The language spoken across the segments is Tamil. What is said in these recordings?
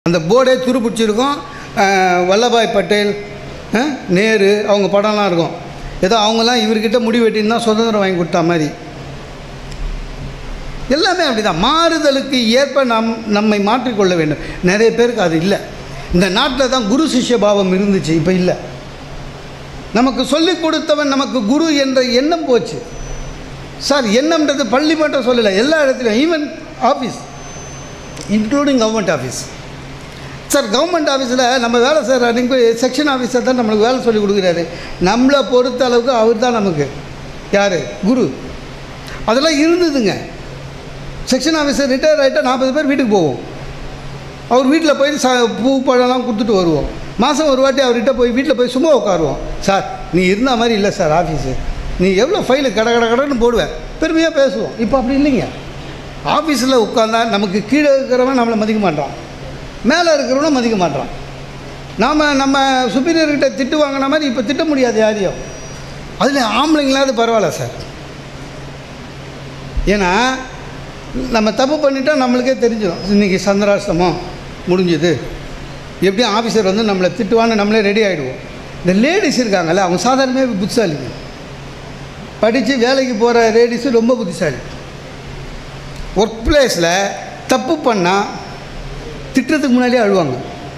அந்த போர்டே துருப்பிடிச்சிருக்கும் அஹ், வல்லபாய் பட்டேல் அஹ், நேரு அவங்க படம்லாம் இருக்கும் ஏதோ அவங்கெல்லாம் இவர்கிட்ட முடி வெட்டின்னு தான் சுதந்திரம் வாங்கி கொடுத்தா மாதிரி எல்லாமே அப்படிதான் மாறுதலுக்கு ஏற்ப நம் நம்மை மாற்றிக்கொள்ள வேண்டும் நிறைய பேருக்கு அது இல்லை இந்த நாட்டில் தான் குரு சிஷ்ய பாவம் இருந்துச்சு இப்போ இல்லை நமக்கு சொல்லிக் கொடுத்தவன் நமக்கு குரு என்ற எண்ணம் போச்சு சார் எண்ணம்ன்றது பள்ளி மட்டும் சொல்லலை எல்லா இடத்துலையும் even office including government office sir government ஆஃபீஸில் நம்ம வேலை செய்கிற அன்றைக்கி செக்ஷன் ஆஃபீஸர் தான் நம்மளுக்கு வேலை சொல்லி கொடுக்குறாரு நம்மளை பொறுத்த அளவுக்கு அவர் தான் நமக்கு யார் குரு அதெல்லாம் இருந்ததுங்க செக்ஷன் ஆஃபீஸர் ரிட்டையர் ஆகிட்டா நாற்பது பேர் வீட்டுக்கு போவோம் அவர் வீட்டில் போய் ச பூ பழம்லாம் கொடுத்துட்டு வருவோம் மாதம் ஒரு வாட்டி அவர்கிட்ட போய் வீட்டில் போய் சும்மா உட்காருவோம் சார் நீ இருந்த மாதிரி இல்லை சார் ஆஃபீஸு நீ எவ்வளோ ஃபைலு கட கட கடன்னு போடுவேன் பெருமையாக பேசுவோம் இப்போ அப்படி இல்லைங்க ஆஃபீஸில் உட்காந்தா நமக்கு கீழே இருக்கிறவன் நம்மளை மதிக்க மாட்டான் மேலே இருக்கிறவனும் மதிக்க மாட்டான் நாம் நம்ம சுப்பீரியர்கிட்ட திட்டு வாங்கின மாதிரி இப்போ திட்ட முடியாது யாரையும் அதில் ஆம்பளைங்களாவது பரவாயில்ல சார் ஏன்னா நம்ம தப்பு பண்ணிட்டா நம்மளுக்கே தெரிஞ்சிடும் இன்றைக்கி சந்திராஷ்டமம் முடிஞ்சுது எப்படியும் ஆஃபீஸர் வந்து நம்மளை திட்டுவான்னு நம்மளே ரெடி ஆகிடுவோம் இந்த லேடிஸ் இருக்காங்கல்ல அவங்க சாதாரணமே புத்திசாலிங்க படித்து வேலைக்கு போகிற லேடிஸு ரொம்ப புத்திசாலி ஒர்க் பிளேஸில் தப்பு பண்ணால் திட்டுறதுக்கு முன்னாடியே அழுவாங்க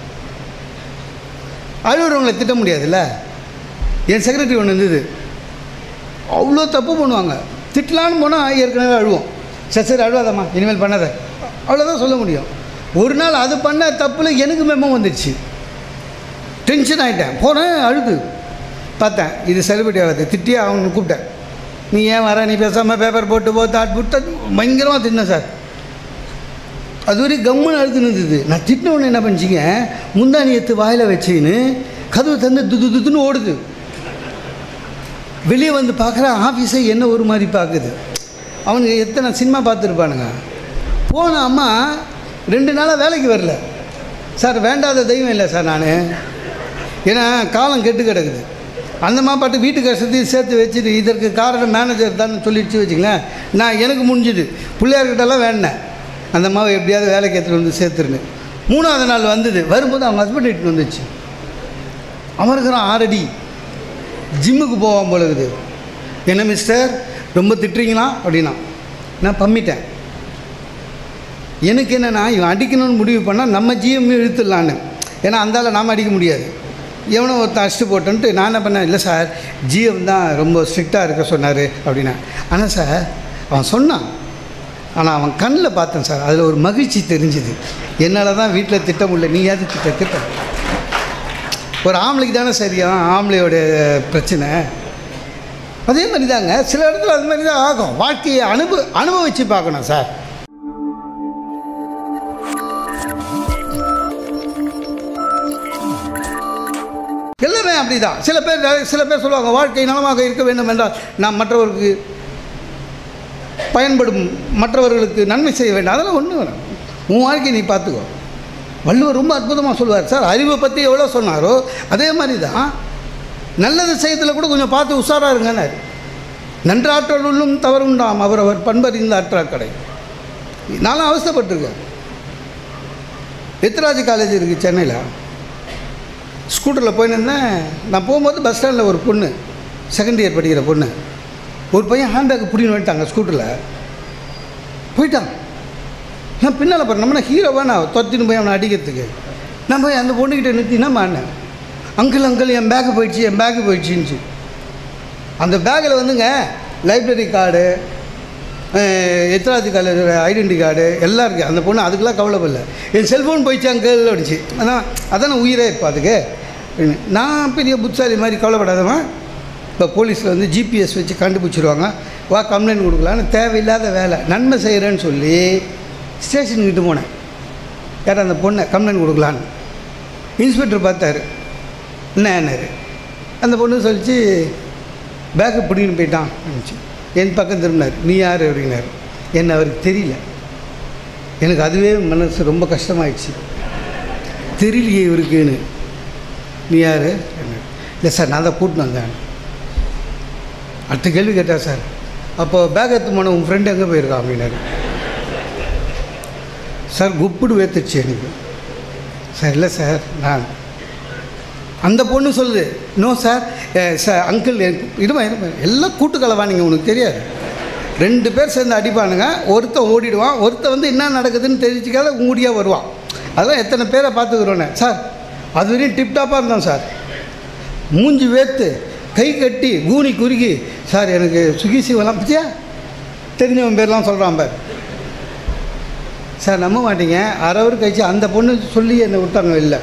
அழுகுறவங்களை திட்ட முடியாதுல்ல என் செக்ரட்டரி ஒன்று இருந்தது அவ்வளோ தப்பு பண்ணுவாங்க திட்டலான்னு போனால் ஏற்கனவே அழுவோம் சரி சரி அழுவாதம்மா இனிமேல் பண்ணாத அவ்வளோதான் சொல்ல முடியும் ஒரு நாள் அது பண்ண தப்பில் எனக்கு மெமோ வந்துடுச்சு டென்ஷன் ஆகிட்டேன் போனேன் அழுது பார்த்தேன் இது செலிபிரிட்டி ஆகாது திட்டியே அவனை கூப்பிட்டேன் நீ ஏன் வர நீ பேசாமல் பேப்பர் போட்டு போ தாட் புட்டு பயங்கரமாக திட்டினேன் சார் அது வரைக்கும் கம்முன்னு அழுது இருந்தது நான் திட்டின உடனே என்ன பண்ணிச்சிங்க முந்தானி எடுத்து வாயில் வச்சுக்கின்னு கதவு தந்து துது துதுன்னு ஓடுது வெளியே வந்து பார்க்குற ஆஃபீஸை என்ன ஒரு மாதிரி பார்க்குது அவனுக்கு எத்தனை சினிமா பார்த்துருப்பானுங்க போன அம்மா ரெண்டு நாளாக வேலைக்கு வரல சார் வேண்டாத தெய்வம் இல்லை சார் நான் ஏன்னா காலம் கெட்டு கிடக்குது அந்த மாதிரி பாட்டு வீட்டு கஷ்டத்தையும் சேர்த்து வச்சுட்டு இதற்கு காரணம் மேனேஜர் தான் சொல்லிடுச்சு வச்சுங்களேன் நான் எனக்கு முடிஞ்சுது பிள்ளையார்கிட்டலாம் வேண்டினேன் அந்த மாவை எப்படியாவது வேலைக்கு எடுத்துகிட்டு வந்து சேர்த்துருன்னு மூணாவது நாள் வந்தது வரும்போது அவங்க ஹஸ்பண்ட் இட்டு வந்துச்சு அவன் இருக்கிறான் ஆறடி ஜிம்முக்கு போவான் போல இருக்குது என்ன மிஸ்டர் ரொம்ப திட்டுறீங்களா அப்படின்னா நான் பம்மிட்டேன் எனக்கு என்னென்னா இவன் அடிக்கணும்னு முடிவு பண்ணால் நம்ம ஜிஎம் இழுத்துடலான்னு ஏன்னா அந்தால நாம் அடிக்க முடியாது எவனோ ஒருத்தன் அடிச்சுட்டு போட்டோன்ட்டு நான் என்ன பண்ணேன் இல்லை சார் ஜிஎம் தான் ரொம்ப ஸ்ட்ரிக்டாக இருக்க சொன்னார் அப்படின்னா ஆனால் சார் அவன் சொன்னான் ஆனால் அவன் கண்ணில் பார்த்தேன் சார் அதில் ஒரு மகிழ்ச்சி தெரிஞ்சுது என்னால் தான் வீட்டில் திட்ட முடியல நீயாவது திட்ட திட்ட ஒரு ஆம்பளைக்கு தானே சரியா ஆம்பளையோட பிரச்சனை அதே மாதிரி தாங்க சில இடத்துல அது மாதிரி தான் ஆகும் வாழ்க்கையை அனுபவ அனுபவித்து பார்க்கணும் சார் எல்லாமே அப்படிதான் சில பேர் சில பேர் சொல்லுவாங்க வாழ்க்கை நலமாக இருக்க வேண்டும் என்றால் நாம் மற்றவருக்கு பயன்படும் மற்றவர்களுக்கு நன்மை செய்ய வேண்டும் அதெல்லாம் ஒன்று வேணும் உன் வாழ்க்கையை நீ பார்த்துக்கோ வள்ளுவர் ரொம்ப அற்புதமாக சொல்லுவார் சார் அறிவை பற்றி எவ்வளோ சொன்னாரோ அதே மாதிரி தான் நல்லது செய்யறதுல கூட கொஞ்சம் பார்த்து உஷாராக இருங்கன்னாரு நன்றாற்றலுள்ளும் தவறுண்டாம் அவரவர் பண்பறிந்த ஆற்றாக்கடை நானும் அவஸ்தைப்பட்டிருக்கேன் எத்ராஜ் காலேஜ் இருக்குது சென்னையில் ஸ்கூட்டரில் போயின்னு நான் போகும்போது பஸ் ஸ்டாண்டில் ஒரு பொண்ணு செகண்ட் இயர் படிக்கிற பொண்ணு ஒரு பையன் ஹேண்ட்பேக் பிடின்னு வந்துட்டாங்க ஸ்கூட்டரில் போயிட்டான் நான் பின்னால் பாரு நம்ம ஹீரோவா நான் தொத்தின்னு போய் அவனை அடிக்கிறதுக்கு நான் போய் அந்த பொண்ணுக்கிட்ட நிறுத்தினா மாட்டேன் அங்கிள் அங்கிள் என் பேக்கு போயிடுச்சு என் பேக்கு போயிடுச்சுன்னு அந்த பேக்கில் வந்துங்க library card Ethiraj college identity card எல்லாம் இருக்குது அந்த பொண்ணு அதுக்கெல்லாம் கவலைப்படல என் செல்ஃபோன் போயிடுச்சு அங்கிள் அப்படிச்சு அதான் அதானே உயிரே இப்போ அதுக்கு அப்படின்னு. நான் பெரிய புத்தாலி மாதிரி கவலைப்படாதவன் இப்போ போலீஸில் வந்து ஜிபிஎஸ் வச்சு கண்டுபிடிச்சிருவாங்க வா கம்ப்ளைண்ட் கொடுக்கலான்னு தேவையில்லாத வேலை நன்மை செய்கிறேன்னு சொல்லி ஸ்டேஷனுக்கிட்ட போனேன் யார் அந்த பொண்ணை கம்ப்ளைண்ட் கொடுக்கலான்னு இன்ஸ்பெக்டர் பார்த்தாரு என்ன என்னாரு அந்த பொண்ணு சொல்லிச்சு பேக்கு பிடிக்கின்னு போயிட்டான் இருந்துச்சு என் பக்கம் திரும்பினார் நீ யார் அப்படின்னாரு என்ன அவருக்கு தெரியல எனக்கு அதுவே மனசு ரொம்ப கஷ்டமாயிடுச்சு தெரியலையே இவருக்குன்னு நீ யார் இல்லை சார் நான் தான் கூட்டின்னு வந்தேன் அடுத்த கேள்வி கேட்டா சார் அப்போ பேக் எடுத்து போன உன் ஃப்ரெண்டு எங்கே போயிருக்கான் அப்படின்னாரு சார் குப்பிடு வேத்துச்சு எனக்கு சார் இல்லை சார் நான் அந்த பொண்ணு சொல்லுது நோ சார் சார் அங்கிள் இருமா இருமா எல்லாம் கூட்டுக்கலவா நீங்கள் உனக்கு தெரியாது ரெண்டு பேர் சேர்ந்து அடிப்பானுங்க ஒருத்தன் ஓடிடுவான் ஒருத்தன் வந்து என்ன நடக்குதுன்னு தெரிஞ்சுக்காத ஊடியாக வருவான் அதெல்லாம் எத்தனை பேரை பார்த்துக்குறோன்னு சார் அது வரையும் டிப்டாப்பாக இருந்தோம் சார் மூஞ்சி வேத்து கை கட்டி கூனி குறுகி சார் எனக்கு சுகி சிவலாம் பத்தியா தெரிஞ்சவன் பேர்லாம் சொல்கிறான் பார் சார் நம்ப மாட்டீங்க அரை அவர் கழிச்சு அந்த பொண்ணு சொல்லி என்னை விட்டாங்க இல்லை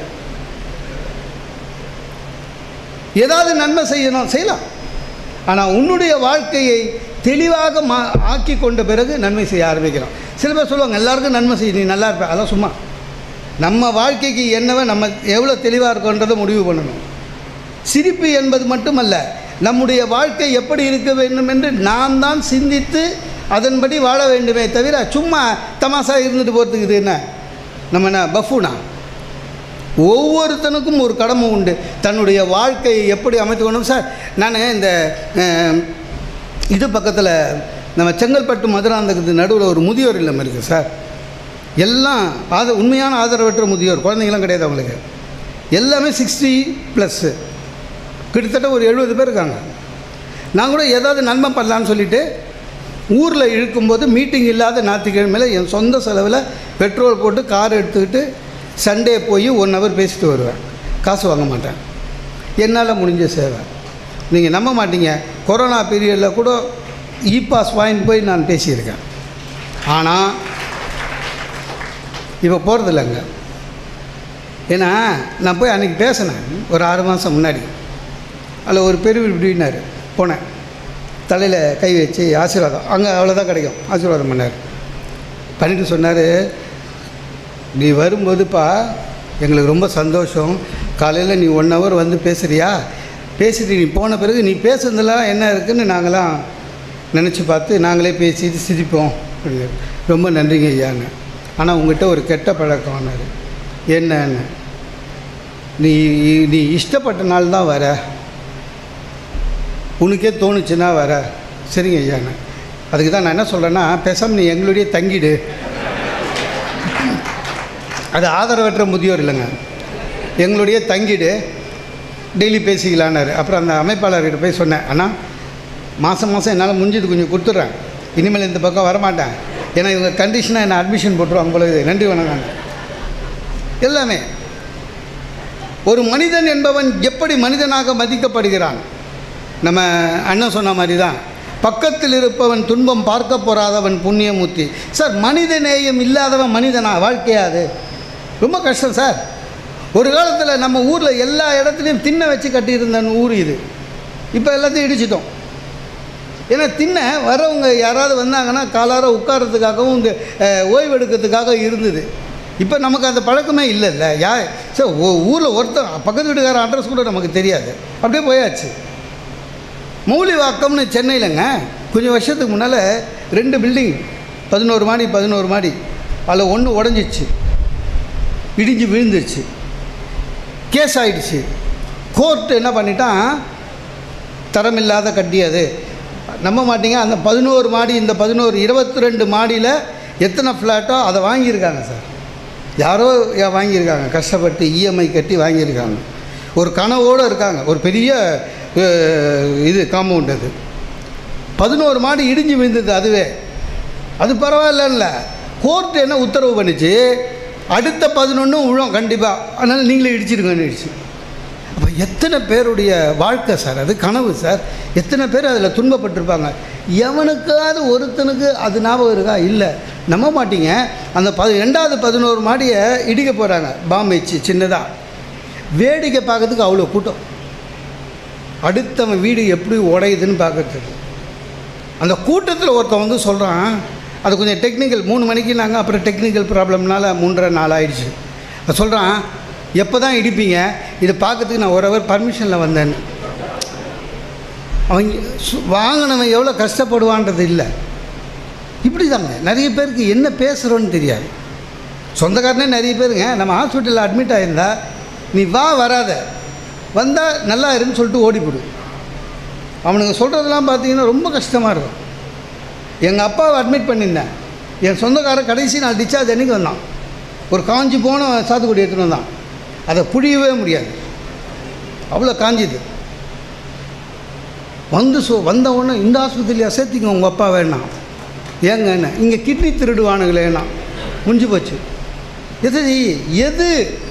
ஏதாவது நன்மை செய்யணும் செய்யலாம் ஆனால் உன்னுடைய வாழ்க்கையை தெளிவாக மா ஆக்கி கொண்ட பிறகு நன்மை செய்ய ஆரம்பிக்கிறோம் சில பேர் சொல்லுவாங்க எல்லாருக்கும் நன்மை செய்ய நீ நல்லா இருப்ப அதெல்லாம் சும்மா நம்ம வாழ்க்கைக்கு என்னவோ நம்ம எவ்வளோ தெளிவாக இருக்கோன்றதை முடிவு பண்ணணும் சிரிப்பு என்பது மட்டுமல்ல நம்முடைய வாழ்க்கை எப்படி இருக்க வேண்டும் என்று நாம் தான் சிந்தித்து அதன்படி வாழ வேண்டுமே தவிர சும்மா தமாசா இருந்துட்டு போகிறதுக்கு இது என்ன நம்ம என்ன பஃபூனா ஒவ்வொருத்தனுக்கும் ஒரு கடமை உண்டு தன்னுடைய வாழ்க்கையை எப்படி அமைத்துக்கணும் சார் நான் இந்த அஹ், இது பக்கத்தில் நம்ம செங்கல்பட்டு மதுராந்தகத்து நடுவில் ஒரு முதியோர் இல்லம் இருக்குது சார் எல்லாம் ஆத உண்மையான ஆதரவற்ற முதியோர் குழந்தைங்களாம் கிடையாது அவங்களுக்கு எல்லாமே சிக்ஸ்டி ப்ளஸ்ஸு கிட்டத்தட்ட ஒரு எழுபது பேர் இருக்காங்க நான் கூட ஏதாவது நன்மை பண்ணலான்னு சொல்லிட்டு ஊரில் இழுக்கும்போது மீட்டிங் இல்லாத ஞாயிற்றுக்கிழமையில் என் சொந்த செலவில் பெட்ரோல் போட்டு கார் எடுத்துக்கிட்டு சண்டே போய் ஒன் ஹவர் பேசிட்டு வருவேன் காசு வாங்க மாட்டேன் என்னால் முடிஞ்ச சேவை நீங்கள் நம்ப மாட்டீங்க கொரோனா பீரியடில் கூட இ பாஸ் வாங்கிட்டு போய் நான் பேசியிருக்கேன் ஆனால் இப்போ போகிறதில்லைங்க ஏன்னா நான் போய் அன்றைக்கி பேசினேன் ஒரு ஆறு மாதம் முன்னாடி அதில் ஒரு பெரிய இப்படின்னாரு போனேன் தலையில் கை வச்சு ஆசீர்வாதம் அங்கே அவ்வளோதான் கிடைக்கும் ஆசீர்வாதம் பண்ணார் பண்ணிட்டு சொன்னார் நீ வரும்போதுப்பா எங்களுக்கு ரொம்ப சந்தோஷம் காலையில் நீ ஒன் ஹவர் வந்து பேசுகிறியா பேசிட்டு நீ போன பிறகு நீ பேசுனதெல்லாம் என்ன இருக்குன்னு நாங்களாம் நினச்சி பார்த்து நாங்களே பேசிட்டு சிரிப்போம் அப்படின்னாரு. ரொம்ப நன்றிங்க ஐயான்னு ஆனால் உங்ககிட்ட ஒரு கெட்ட பழக்கம்னாரு என்னன்னு நீ நீ இஷ்டப்பட்ட நாள் தான் வர உனக்கே தோணுச்சுன்னா வர சரிங்க ஐயாண்ணே அதுக்கு தான் நான் என்ன சொல்கிறேன்னா பேசாமல் நீ எங்களுடைய தங்கிடு அது ஆதரவற்ற முதியோர் இல்லைங்க எங்களுடைய தங்கிடு டெய்லி பேசிக்கலான்னாரு அப்புறம் அந்த அமைப்பாளர்கிட்ட போய் சொன்னேன் அண்ணா மாதம் மாதம் என்னால் முடிஞ்சது கொஞ்சம் கொடுத்துட்றேன் இனிமேல் இந்த பக்கம் வரமாட்டேன் ஏன்னா இவங்க கண்டிஷனாக என்ன அட்மிஷன் போட்டுருவாங்க போல இது நன்றி வணக்கம் எல்லாமே ஒரு மனிதன் என்பவன் எப்படி மனிதனாக மதிக்கப்படுகிறான் நம்ம அண்ணன் சொன்ன மாதிரி தான் பக்கத்தில் இருப்பவன் துன்பம் பார்க்க போறாதவன் புண்ணியமூர்த்தி சார் மனித நேயம் இல்லாதவன் மனிதனா வாழ்க்கையா அது ரொம்ப கஷ்டம் சார் ஒரு காலத்தில் நம்ம ஊரில் எல்லா இடத்துலையும் திண்ணை வச்சு கட்டியிருந்த ஊர் இது இப்போ எல்லாத்தையும் இடிச்சிட்டோம் ஏன்னா திண்ண வரவங்க யாராவது வந்தாங்கன்னா காலார உட்கார்றதுக்காகவும் இந்த அஹ், ஓய்வு எடுக்கிறதுக்காக இருந்தது இப்போ நமக்கு அந்த பழக்கமே இல்லைல்ல யா சார் ஊரில் ஒருத்தன் பக்கத்து வீட்டுக்கார அட்ரஸ் கூட நமக்கு தெரியாது அப்படியே போயாச்சு மௌலிவாக்கம்னு சென்னையிலங்க கொஞ்சம் வருஷத்துக்கு முன்னால் ரெண்டு பில்டிங் பதினோரு மாடி பதினோரு மாடி அதில் ஒன்று உடஞ்சிச்சு இடிஞ்சு விழுந்துருச்சு கேஸ் ஆயிடுச்சு கோர்ட்டு என்ன பண்ணிட்டான் தரமில்லாத கட்டி அது நம்ப மாட்டீங்க அந்த பதினோரு மாடி இந்த பதினோரு இருபத்தி ரெண்டு மாடியில் எத்தனை ஃப்ளாட்டோ அதை வாங்கியிருக்காங்க சார் யாரோ யா- வாங்கியிருக்காங்க கஷ்டப்பட்டு இஎம்ஐ கட்டி வாங்கியிருக்காங்க ஒரு கனவோடு இருக்காங்க ஒரு பெரிய அஹ், இது காம்பவுண்ட் அது பதினோரு மாடி இடிஞ்சு விழுந்தது அதுவே அது பரவாயில்ல கோர்ட் என்ன உத்தரவு பண்ணிச்சு அடுத்த பதினொன்றும் விழும் கண்டிப்பாக அதனால் நீங்களே இடிச்சிருங்கன்னு இடிச்சு அப்போ எத்தனை பேருடைய வாழ்க்கை சார் அது கனவு சார் எத்தனை பேர் அதில் துன்பப்பட்டிருப்பாங்க எவனுக்காவது ஒருத்தனுக்கு அது ஞாபகம் இருக்கா இல்லை நம்ப மாட்டீங்க அந்த ப ரெண்டாவது பதினோரு மாடியை இடிக்க போகிறாங்க பாம்பு வச்சு சின்னதாக வேடிக்கை பார்க்கறதுக்கு அவ்வளோ கூட்டம் அடுத்தவன் வீடு எப்படி உடையுதுன்னு பார்க்கறதுக்கு அந்த கூட்டத்தில் ஒருத்தன் வந்து சொல்கிறான் அது கொஞ்சம் டெக்னிக்கல் மூணு மணிக்கு நாங்கள் அப்புறம் டெக்னிக்கல் ப்ராப்ளம்னால மூன்றரை நாள் ஆயிடுச்சு அது சொல்கிறான் எப்போ தான் இடிப்பீங்க இதை பார்க்கறதுக்கு நான் ஒரு ஹவர் பர்மிஷனில் வந்தேன் அவங்க சு- வாங்கினவன் எவ்வளோ கஷ்டப்படுவான்றது இல்லை இப்படி தாங்க நிறைய பேருக்கு என்ன பேசுகிறோன்னு தெரியாது சொந்தக்காரனே நிறைய பேருங்க நம்ம ஹாஸ்பிட்டலில் அட்மிட் ஆகியிருந்தா நீ வா வராத வந்தால் நல்லா இருன்னு சொல்லிட்டு ஓடிவிடு அவனுங்க சொல்கிறதெல்லாம் பார்த்தீங்கன்னா ரொம்ப கஷ்டமாக இருக்கும் எங்கள் அப்பாவை அட்மிட் பண்ணியிருந்தேன் என் சொந்தக்காரன் கடைசி நாள் டிஸ்சார்ஜ் அன்றைக்கி வந்தான் ஒரு காஞ்சி போன சாத்துக்குடி எடுத்துகிட்டு வந்தான் அதை புழியவே முடியாது அவ்வளோ காஞ்சிது வந்து சொ வந்த உடனே இந்த ஆஸ்பத்திரியா சேர்த்திங்க உங்கள் அப்பா வேணாம் ஏங்க என்ன இங்கே கிட்னி திருடுவானுங்களேண்ணா முடிஞ்சு போச்சு எது எது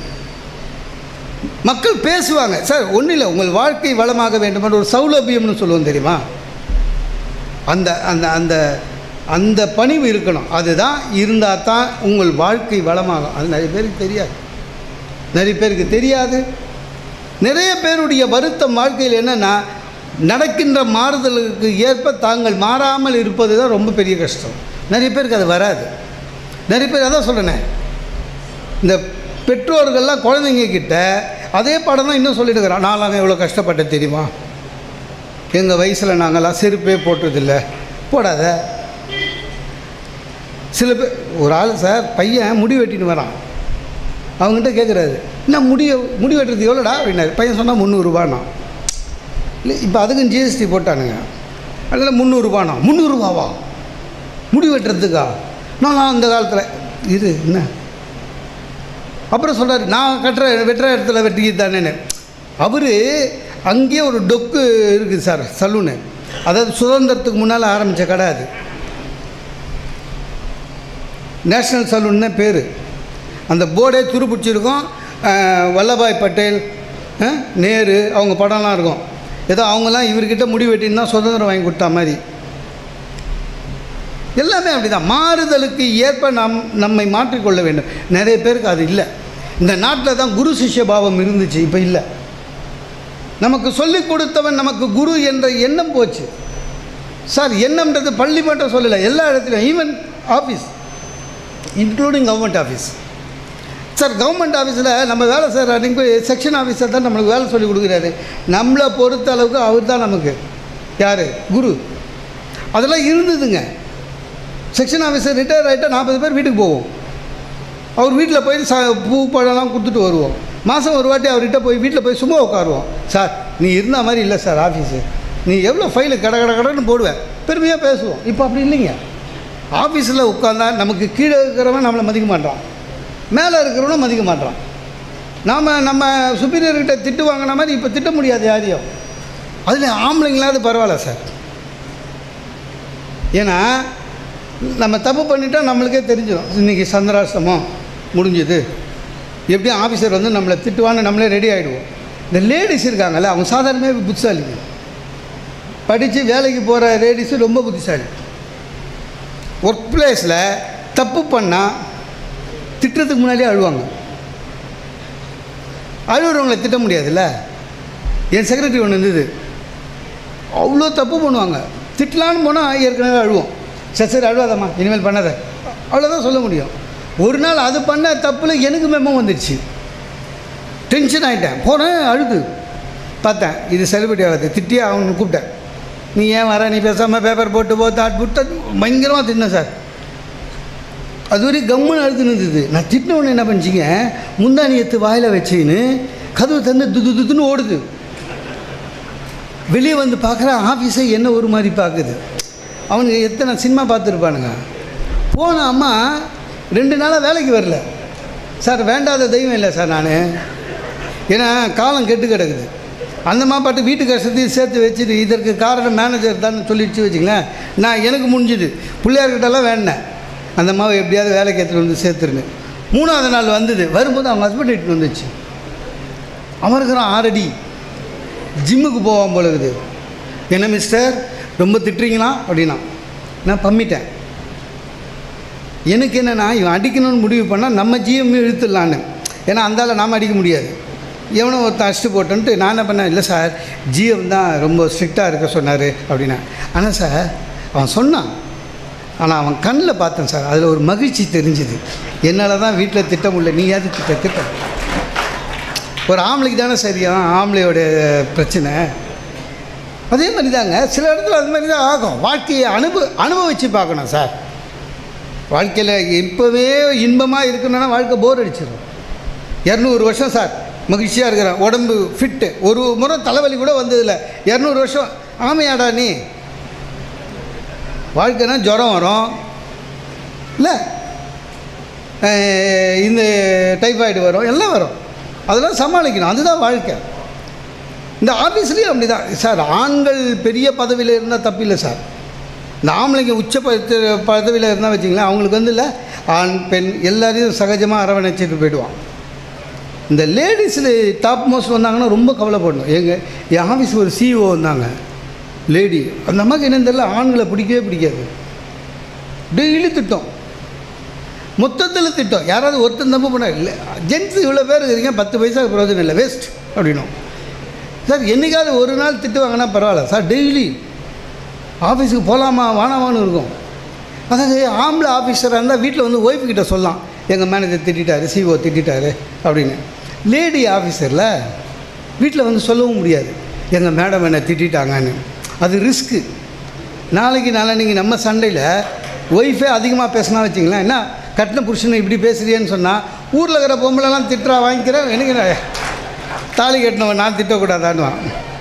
மக்கள் பேசுவாங்க சார் ஒன்றும் இல்லை உங்கள் வாழ்க்கை வளமாக வேண்டும் என்ற ஒரு சௌலபியம்னு சொல்லுவோம் தெரியுமா அந்த அந்த அந்த அந்த பணிவு இருக்கணும் அதுதான் இருந்தால் தான் உங்கள் வாழ்க்கை வளமாகும் அது நிறைய பேருக்கு தெரியாது நிறைய பேருக்கு தெரியாது நிறைய பேருடைய வருத்தம் வாழ்க்கையில் என்னென்னா நடக்கின்ற மாறுதலுக்கு ஏற்ப தாங்கள் மாறாமல் இருப்பது தான் ரொம்ப பெரிய கஷ்டம் நிறைய பேருக்கு அது வராது நிறைய பேர் அதான் சொல்கிறேனே இந்த பெற்றோர்கள்லாம் குழந்தைங்க கிட்ட அதே பாடம் தான் இன்னும் சொல்லிட்டு இருக்கிறான் நான்லாம் எவ்வளோ கஷ்டப்பட்டேன் தெரியுமா எங்கள் வயசில் நாங்கள்லாம் செருப்பே போட்டதில்லை போடாத சில பேர் ஒரு ஆள் சார் பையன் முடி வெட்டின்னு வரான் அவங்ககிட்ட கேட்குறாரு என்ன முடி முடி வெட்டுறது எவ்வளோடா அப்படின்னாரு பையன் சொன்னால் முந்நூறுரூபாண்ணா இல்லை இப்போ அதுக்கும் ஜிஎஸ்டி போட்டானுங்க அதில் முந்நூறுரூபாண்ணா முந்நூறுரூபாவா முடி வெட்டுறதுக்கா நான் அந்த காலத்தில் இது என்ன அப்புறம் சொல்கிறாரு நான் கட்டுற வெட்டுற இடத்துல வெட்டிக்கிட்டு தானேன்னு அவர் அங்கேயே ஒரு டொக்கு இருக்குது சார் சலூனு அதாவது சுதந்திரத்துக்கு முன்னால் ஆரம்பித்த கடை அது நேஷ்னல் சலூன்னு பேர் அந்த போர்டே துருப்பிடிச்சிருக்கும் அஹ், வல்லபாய் பட்டேல் அஹ், நேரு அவங்க படம்லாம் இருக்கும் ஏதோ அவங்கெல்லாம் இவர்கிட்ட முடி வெட்டின்னு தான் சுதந்திரம் வாங்கி கொடுத்தா மாதிரி எல்லாமே அப்படிதான் மாறுதலுக்கு ஏற்ப நாம் நம்மை மாற்றிக்கொள்ள வேண்டும் நிறைய பேருக்கு அது இல்லை இந்த நாட்டில் தான் குரு சிஷ்ய பாவம் இருந்துச்சு இப்போ இல்லை நமக்கு சொல்லிக் கொடுத்தவன் நமக்கு குரு என்ற எண்ணம் போச்சு சார் எண்ணம்ன்றது பள்ளி மட்டும் சொல்லலை எல்லா இடத்துலையும் even office including government office sir government ஆஃபீஸில் நம்ம வேலை செய்கிற அன்றைக்கி செக்ஷன் ஆஃபீஸர் தான் நம்மளுக்கு வேலை சொல்லி கொடுக்குறாரு நம்மளை பொறுத்த அளவுக்கு அவர் தான் நமக்கு யார் குரு அதெல்லாம் இருந்ததுங்க செக்ஷன் ஆஃபீஸர் ரிட்டையர் ஆகிட்டா நாற்பது பேர் வீட்டுக்கு போவோம் அவர் வீட்டில் போய் ச பூ பழம்லாம் கொடுத்துட்டு வருவோம் மாதம் ஒரு வாட்டி அவர்கிட்ட போய் வீட்டில் போய் சும்மா உட்காருவோம் சார் நீ இருந்த மாதிரி இல்லை சார் ஆஃபீஸு நீ எவ்வளோ ஃபைலு கட கட கடன்னு போடுவேன் பெருமையாக பேசுவோம் இப்போ அப்படி இல்லைங்க ஆஃபீஸில் உட்காந்தா நமக்கு கீழே இருக்கிறவன் நம்மளை மதிக்க மாட்டான் மேலே இருக்கிறவனும் மதிக்க மாட்டான் நாம் நம்ம சுப்பீரியர்கிட்ட திட்டு வாங்கின மாதிரி இப்போ திட்ட முடியாது யாரையும் அதில் ஆம்பளைங்களாவது பரவாயில்ல சார் ஏன்னா நம்ம தப்பு பண்ணிட்டா நம்மளுக்கே தெரிஞ்சிடும் இன்றைக்கி சந்திராஷ்டமம் முடிஞ்சுது எப்படியும் ஆஃபீஸர் வந்து நம்மளை திட்டுவான்னு நம்மளே ரெடி ஆகிடுவோம் இந்த லேடிஸ் இருக்காங்கல்ல அவங்க சாதாரணமே புத்திசாலிங்க படித்து வேலைக்கு போகிற லேடிஸு ரொம்ப புத்திசாலி ஒர்க் பிளேஸில் தப்பு பண்ணால் திட்டுறதுக்கு முன்னாடியே அழுவாங்க அழுகிறவங்களை திட்ட முடியாதுல்ல என் செக்ரட்டரி ஒன்று இருந்தது அவ்வளோ தப்பு பண்ணுவாங்க திட்டலான்னு போனால் ஏற்கனவே அழுவோம் சரி சரி அழுவாதம்மா இனிமேல் பண்ணாத அவ்வளோதான் சொல்ல முடியும் ஒரு நாள் அது பண்ண தப்பில் எனக்கு மெமோ வந்துடுச்சு டென்ஷன் ஆகிட்டேன் போனேன் அழுது பார்த்தேன் இது செலிபிரிட்டி ஆகாது திட்டியே அவனு கூப்பிட்டேன் நீ ஏன் வர நீ பேசாமல் பேப்பர் போட்டு போ தாட் புட்ட பயங்கரமாக திட்டினேன் சார் அது வரைக்கும் கம்முன்னு அழுதுன்னு இருந்தது நான் திட்டின உடனே என்ன பண்ணிச்சிங்க முந்தானி எடுத்து வாயில் வச்சுன்னு கதவு தந்து துது துதுன்னு ஓடுது வெளியே வந்து பார்க்குற ஆஃபீஸை என்ன ஒரு மாதிரி பார்க்குது அவனுக்கு எத்தனை சினிமா பார்த்துருப்பானுங்க போன அம்மா ரெண்டு நாளாக வேலைக்கு வரல சார் வேண்டாத தெய்வம் இல்லை சார் நான் ஏன்னா காலம் கெட்டு கிடக்குது அந்த மாதிரி பாட்டு வீட்டு கஷ்டத்தையும் சேர்த்து வச்சுட்டு இதற்கு காரணம் மேனேஜர் தான் சொல்லிடுச்சு வச்சுங்களேன் நான் எனக்கு முடிஞ்சுது பிள்ளையார்கிட்டலாம் வேண்டினேன் அந்த மாவை எப்படியாவது வேலைக்கு எடுத்துகிட்டு வந்து சேர்த்துருங்க மூணாவது நாள் வந்தது வரும்போது அவங்க ஹஸ்பண்ட் இட்டு வந்துச்சு அவன் இருக்கிறான் ஆறடி ஜிம்முக்கு போவான் போல இருக்குது என்ன மிஸ்டர் ரொம்ப திட்டுறீங்களா அப்படின்னா நான் பம்மிட்டேன் எனக்கு என்னென்னா இவன் அடிக்கணும்னு முடிவு பண்ணால் நம்ம ஜிஎம் இழுத்துடலான்னு ஏன்னா அந்தால நாம் அடிக்க முடியாது எவனோ ஒருத்தன் அடிச்சுட்டு போட்டோன்ட்டு நான் என்ன பண்ணேன் இல்லை சார் ஜிஎம் தான் ரொம்ப ஸ்ட்ரிக்டாக இருக்க சொன்னார் அப்படின்னா ஆனால் சார் அவன் சொன்னான் ஆனால் அவன் கண்ணில் பார்த்தேன் சார் அதில் ஒரு மகிழ்ச்சி தெரிஞ்சுது என்னால் தான் வீட்டில் திட்ட முடியல நீயாவது திட்ட திட்ட ஒரு ஆம்பளைக்கு தானே சரியா ஆம்பளையோட பிரச்சனை அதே மாதிரி தாங்க சில இடத்துல அது மாதிரி தான் ஆகும் வாழ்க்கையை அனுபவ அனுபவித்து பார்க்கணும் சார் வாழ்க்கையில் இப்போவே இன்பமாக இருக்கணும்னா வாழ்க்கை போர் அடிச்சிடும் இரநூறு வருஷம் சார் மகிழ்ச்சியாக இருக்கிறேன் உடம்பு ஃபிட்டு ஒரு முறை தலைவலி கூட வந்ததில்லை இரநூறு வருஷம் ஆமையாடா நீ வாழ்க்கைனா ஜுரம் வரும் இல்லை இந்த டைஃபாய்டு வரும் எல்லாம் வரும் அதெல்லாம் சமாளிக்கணும் அதுதான் வாழ்க்கை இந்த ஆஃபீஸ்லேயும் அப்படி தான் சார் ஆண்கள் பெரிய பதவியில் இருந்தால் தப்பில்லை சார் இந்த ஆம்பளைங்க உச்ச பத்து பதவியில் இருந்தால் வச்சிங்களேன் அவங்களுக்கு வந்து இல்லை ஆண் பெண் எல்லாரையும் சகஜமாக அரவணைச்சிட்டு போயிடுவான் இந்த லேடிஸில் டாப் மோஸ்ட் வந்தாங்கன்னா ரொம்ப கவலைப்படணும் எங்கள் என் ஆஃபீஸ் ஒரு சிஇஓ வந்தாங்க லேடி அந்த அம்மாவுக்கு என்னன்னு தெரியல ஆண்களை பிடிக்கவே பிடிக்காது டெய்லி திட்டம் மொத்தத்தில் திட்டம் யாராவது ஒருத்தன் தப்பு பண்ண இல்லை ஜென்ஸ் இவ்வளோ பேர் இருக்கீங்க பத்து பைசா பிரயோஜனம் இல்லை வேஸ்ட் அப்படின்னும் சார் என்னைக்காவது ஒரு நாள் திட்டுவாங்கன்னா பரவாயில்ல சார் டெய்லி ஆஃபீஸுக்கு போகலாமா வானாமான்னு இருக்கும் அதாவது ஆம்பளை ஆஃபீஸராக இருந்தால் வீட்டில் வந்து ஒய்ஃபு கிட்ட சொல்லலாம் எங்கள் மேனேஜர் திட்டாரு சிஓ திட்டாரு அப்படின்னு லேடி ஆஃபீஸரில் வீட்டில் வந்து சொல்லவும் முடியாது எங்கள் மேடம் என்னை திட்டாங்கன்னு அது ரிஸ்க்கு நாளைக்கு நாளைக்கு நம்ம சண்டையில் ஒய்ஃபே அதிகமாக பேசினா வச்சிங்களேன் என்ன கட்டின புருஷனை இப்படி பேசுறியேன்னு சொன்னால் ஊரில் இருக்கிற பொம்பளைலாம் திட்டுறா வாங்கிக்கிறேன் எனக்கு நான் தாலி கட்டினவன் நான் திட்டக்கூடாதான்னுவான்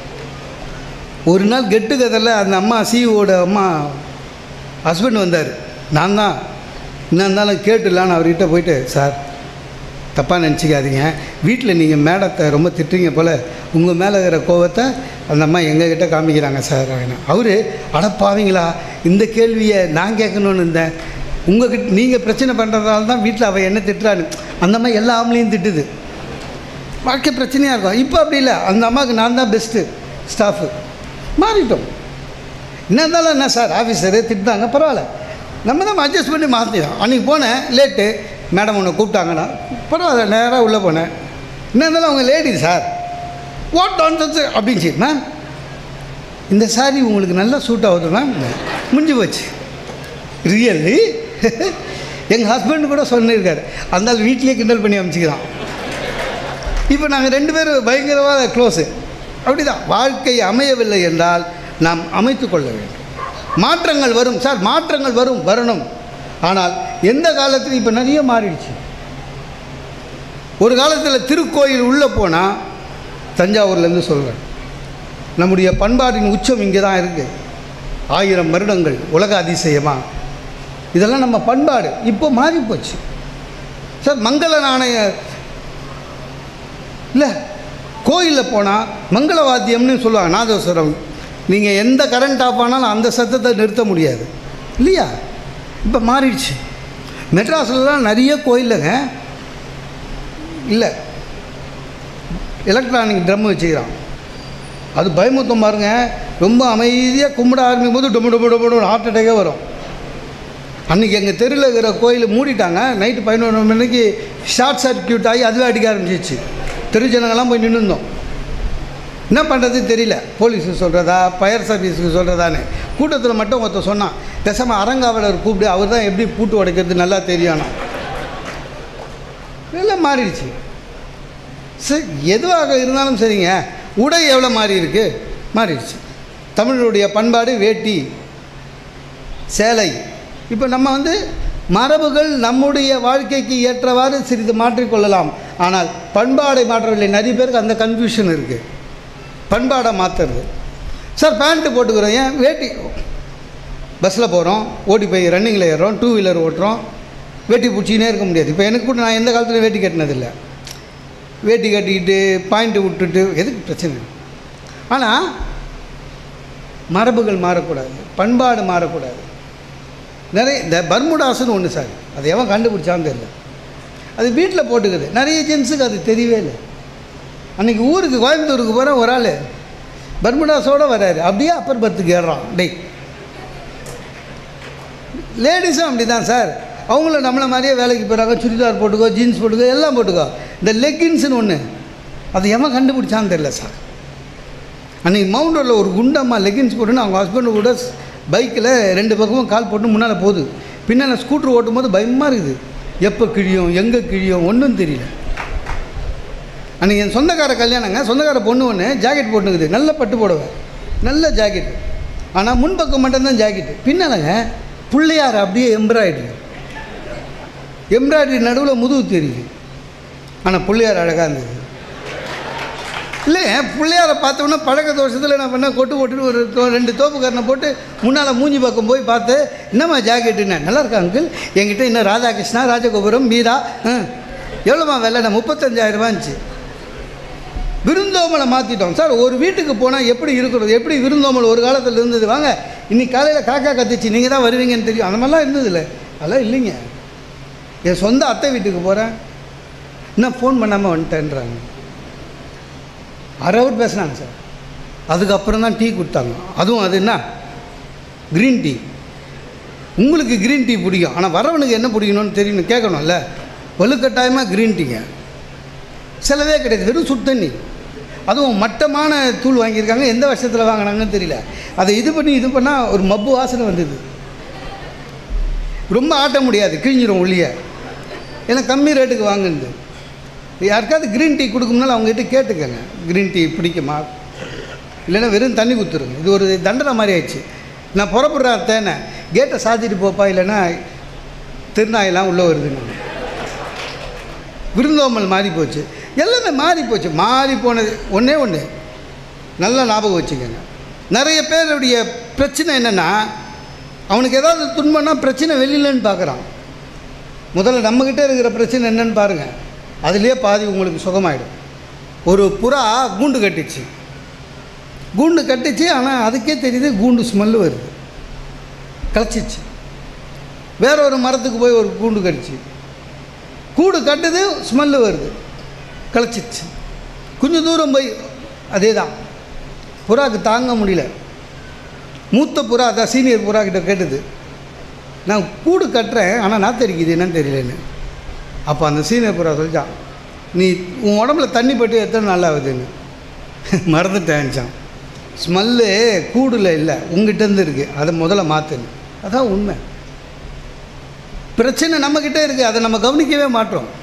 ஒரு நாள் கெட்டு கதையில் அந்த அம்மா சிஇஓட அம்மா ஹஸ்பண்ட் வந்தார் நான் தான் என்ன இருந்தாலும் கேட்டுலான்னு அவர்கிட்ட போயிட்டு சார் தப்பாக நினச்சிக்காதீங்க வீட்டில் நீங்கள் மேடத்தை ரொம்ப திட்டுறீங்க போல் உங்கள் மேலே இருக்கிற கோவத்தை அந்த அம்மா எங்ககிட்ட காமிக்கிறாங்க சார் அப்படின்னு அவர் அடப்பாவீங்களா இந்த கேள்வியை நான் கேட்கணுன்னு இருந்தேன் உங்ககிட்ட நீங்கள் பிரச்சனை பண்ணுறதால தான் வீட்டில் அவள் என்ன திட்டுறான்னு அந்த அம்மா எல்லா ஆம்பளையும் திட்டுது வாழ்க்கை பிரச்சனையாக இருக்கும் இப்போ அப்படி இல்லை அந்த அம்மாவுக்கு நான் தான் பெஸ்ட்டு ஸ்டாஃபு மாறிட்டோம் என்ன இருந்தாலும் என்ன சார் ஆஃபீஸரு திட்டாங்க பரவாயில்ல நம்ம தான் அட்ஜஸ்ட் பண்ணி மாற்றிடும் அன்றைக்கி போனேன் லேட்டு மேடம் உன்னை கூப்பிட்டாங்கண்ணா பரவாயில்ல நேராக உள்ளே போனேன் என்ன இருந்தாலும் அவங்க லேடி சார் வாட் ஆன்சன்ஸ் அப்படின்ச்சு மேம் இந்த சாரி உங்களுக்கு நல்லா சூட் ஆகுது மேம் முடிஞ்சு போச்சு ரியல்லி எங்கள் ஹஸ்பண்ட் கூட சொல்லியிருக்காரு அந்த ஆள் வீட்லேயே கிண்டல் பண்ணி அமைச்சிக்கிறான் இப்போ நாங்கள் ரெண்டு பேரும் பயங்கரமாக க்ளோஸு அப்படிதான் வாழ்க்கை அமையவில்லை என்றால் நாம் அமைத்து கொள்ள வேண்டும் மாற்றங்கள் வரும் சார் மாற்றங்கள் வரும் வரணும் ஆனால் எந்த காலத்தில் இப்போ நிறைய மாறிடுச்சு ஒரு காலத்தில் திருக்கோயில் உள்ளே போனால் தஞ்சாவூர்லேருந்து சொல்கிறேன் நம்முடைய பண்பாட்டின் உச்சம் இங்கே தான் இருக்குது ஆயிரம் வருடங்கள் உலக அதிசயமாக இதெல்லாம் நம்ம பண்பாடு இப்போ மாறி போச்சு சார் மங்கள நாணய இல்லை கோயிலில் போனால் மங்கள வாத்தியம்னு சொல்லுவாங்க நாதஸ்வரம் நீங்கள் எந்த கரண்ட் ஆஃப் ஆனாலும் அந்த சத்தத்தை நிறுத்த முடியாது இல்லையா இப்போ மாறிடுச்சு மெட்ராஸ்லலாம் நிறைய கோயிலுங்க இல்லை எலக்ட்ரானிக் ட்ரம் வச்சுக்கிறான் அது பயமுத்தம் பாருங்க ரொம்ப அமைதியாக கும்பிட ஆரம்பிக்கும் போது டொமு டொமு டொமு ஹார்ட் அட்டாக்கே வரும் அன்றைக்கி எங்கள் தெருவில் இருக்கிற கோயில் மூடிட்டாங்க நைட்டு பதினொன்று மணிக்கு ஷார்ட் சர்க்கியூட் ஆகி அதுவே அடிக்க ஆரம்பிச்சிச்சு தெரு ஜனங்கள்லாம் போய் நின்றுந்தோம் என்ன பண்ணுறது தெரியல போலீஸுக்கு சொல்கிறதா ஃபயர் சர்வீஸுக்கு சொல்கிறதான்னு கூட்டத்தில் மட்டும் ஒருத்தர் சொன்னான் பேசாமல் அறங்காவலர் கூப்பிடு அவர் தான் எப்படி பூட்டு உடைக்கிறது நல்லா தெரியும் எல்லாம் மாறிடுச்சு சரி எதுவாக இருந்தாலும் சரிங்க உடை எவ்வளோ மாறி இருக்கு மாறிடுச்சு தமிழருடைய பண்பாடு வேட்டி சேலை இப்போ நம்ம வந்து மரபுகள் நம்முடைய வாழ்க்கைக்கு ஏற்றவாறு சிறிது மாற்றிக்கொள்ளலாம் ஆனால் பண்பாடை மாற்றவில்லை நிறைய பேருக்கு அந்த கன்ஃபியூஷன் இருக்குது பண்பாடை மாற்றுறது சார் பேண்ட்டு போட்டுக்கிறோம் ஏன் வேட்டி பஸ்ஸில் போகிறோம் ஓடி போய் ரன்னிங்கில் ஏறுறோம் டூ வீலர் ஓட்டுறோம் வேட்டி பிடிச்சிக்கினே இருக்க முடியாது இப்போ எனக்கு கூட நான் எந்த காலத்துலையும் வேட்டி கட்டினதில்லை வேட்டி கட்டிக்கிட்டு பாயிண்ட்டு விட்டுட்டு எதுக்கு பிரச்சனை ஆனால் மரபுகள் மாறக்கூடாது பண்பாடு மாறக்கூடாது நிறைய இந்த பர்முடாஸ்னு ஒன்று சார் அது எவன் கண்டுபிடிச்சான்னு தெரியல அது வீட்டில் போட்டுக்குது நிறைய ஜென்ஸுக்கு அது தெரியவே இல்லை அன்றைக்கி ஊருக்கு கோயம்புத்தூருக்கு போகிற ஒரு ஆள் பர்முடாஸோடு வராரு அப்படியே அப்பர் பத்துக்கு ஏறுறான் டேய் லேடிஸும் அப்படி தான் சார் அவங்களும் நம்மளை மாதிரியே வேலைக்கு போகிறாங்க சுடிதார் போட்டுக்கோ ஜீன்ஸ் போட்டுக்கோ எல்லாம் போட்டுக்கோ இந்த லெக்கின்ஸ்னு ஒன்று அது எவன் கண்டுபிடிச்சான்னு தெரில சார் அன்றைக்கி மவுண்ட் ரோடில் ஒரு குண்டம்மா லெகின்ஸ் போட்டுன்னு அவங்க ஹஸ்பண்டு கூட பைக்கில் ரெண்டு பக்கமும் கால் போட்டு முன்னால் போகுது பின்னால் ஸ்கூட்ரு ஓட்டும் போது பயமாக இருக்குது எப்போ கிழியும் எங்கே கிழியும் ஒன்றும் தெரியல அன்றைக்கி என் சொந்தக்கார கல்யாணங்க சொந்தக்கார பொண்ணு ஒன்று ஜாக்கெட் போட்டுக்குது நல்ல பட்டு புடவை நல்ல ஜாக்கெட்டு ஆனால் முன்பக்கம் மட்டும்தான் ஜாக்கெட்டு பின்னாலங்க பிள்ளையார் அப்படியே எம்ப்ராய்டரி எம்ப்ராய்டரி நடுவில் முதுகு தெரியுது ஆனால் பிள்ளையார் அழகாக இருந்தது இல்லை பிள்ளையாரை பார்த்தோன்னா பழக்க தோஷத்தில் என்ன பண்ணேன் கொட்டு போட்டுட்டு ஒரு தோ- ரெண்டு தோப்புக்காரனை போட்டு முன்னால் மூஞ்சி பக்கம் போய் பார்த்து என்னம்மா ஜாக்கெட்டுன்னு நல்லா இருக்கா அங்கிள் என்கிட்ட இன்னும் ராதாகிருஷ்ணா ராஜகோபுரம் மீரா ஆ எவ்வளோம்மா விலை நான் முப்பத்தஞ்சாயிரம் ரூபா இருந்துச்சு விருந்தோமலை மாற்றிட்டோம் சார் ஒரு வீட்டுக்கு போனால் எப்படி இருக்கிறது எப்படி விருந்தோமல் ஒரு காலத்தில் இருந்தது வாங்க இன்னைக்கு காலையில் காக்கா கத்துச்சு நீங்கள் தான் வருவீங்கன்னு தெரியும் அந்த மாதிரிலாம் இருந்ததில்ல அதெல்லாம் இல்லைங்க என் சொந்த அத்தை வீட்டுக்கு போகிறேன் இன்னும் ஃபோன் பண்ணாமல் வந்துட்டேன்றாங்க அரை ஹவர் பேசுனாங்க சார் அதுக்கப்புறம் தான் டீ கொடுத்தாங்க அதுவும் அது என்ன க்ரீன் டீ உங்களுக்கு க்ரீன் டீ பிடிக்கும் ஆனால் வரவனுக்கு என்ன பிடிக்கணும்னு தெரியணும் கேட்கணும்ல வலுக்கட்டாயமாக க்ரீன் டீங்க செலவே கிடையாது வெறும் சுடு தண்ணி அதுவும் மட்டமான தூள் வாங்கியிருக்காங்க எந்த வருஷத்தில் வாங்கினாங்கன்னு தெரியல அதை இது பண்ணி இது பண்ணால் ஒரு மப்பு வாசனை வந்தது ரொம்ப ஆட்ட முடியாது கிழிஞ்சிரும் ஒளிய ஏன்னா கம்மி ரேட்டுக்கு வாங்குது யாருக்காவது க்ரீன் டீ கொடுக்கும்னால அவங்ககிட்ட கேட்டுக்கங்க க்ரீன் டீ பிடிக்குமா இல்லைன்னா வெறும் தண்ணி குத்துருங்க இது ஒரு தண்டனை மாதிரி ஆயிடுச்சு நான் புறப்படுறேன் தேனை கேட்டை சாத்திட்டு போப்பா இல்லைன்னா திருநாயெல்லாம் உள்ளே வருதுன்னு விருந்தோமல் மாறி போச்சு எல்லாமே மாறி போச்சு மாறி போனது ஒன்றே ஒன்று நல்லா ஞாபகம் வச்சுக்கோங்க நிறைய பேருடைய பிரச்சனை என்னென்னா அவனுக்கு ஏதாவது துன்பம்னா பிரச்சனை வெளியிலன்னு பார்க்குறான் முதல்ல நம்மக்கிட்ட இருக்கிற பிரச்சனை என்னன்னு பாருங்கள் அதுலேயே பாதி உங்களுக்கு சுகமாயிடும் ஒரு புறா கூண்டு கட்டிச்சு கூண்டு கட்டிச்சு ஆனால் அதுக்கே தெரியுது கூண்டு ஸ்மெல்லு வருது களைச்சிச்சு வேற ஒரு மரத்துக்கு போய் ஒரு கூண்டு கடிச்சு கூடு கட்டுது ஸ்மெல்லு வருது களைச்சிச்சு கொஞ்சம் தூரம் போய் அதே தான் புறாக்கு தாங்க முடியல மூத்த புறா அதான் சீனியர் புறா கிட்ட கேட்டுது நான் கூடு கட்டுறேன் ஆனால் நாத்தரிக்குது என்னன்னு தெரியலன்னு அப்போ அந்த சீனியர் புறா சொல்லிச்சான் நீ உன் உடம்புல தண்ணி பட்டு எத்தனை நாள் ஆகுதுன்னு மறந்துட்டேன்ச்சான் ஸ்மெல்லு கூடில் இல்லை உங்ககிட்டேருந்து இருக்குது அதை முதல்ல மாற்றுன்னு அதான் உண்மை பிரச்சனை நம்மக்கிட்ட இருக்குது அதை நம்ம கவனிக்கவே மாட்டோம்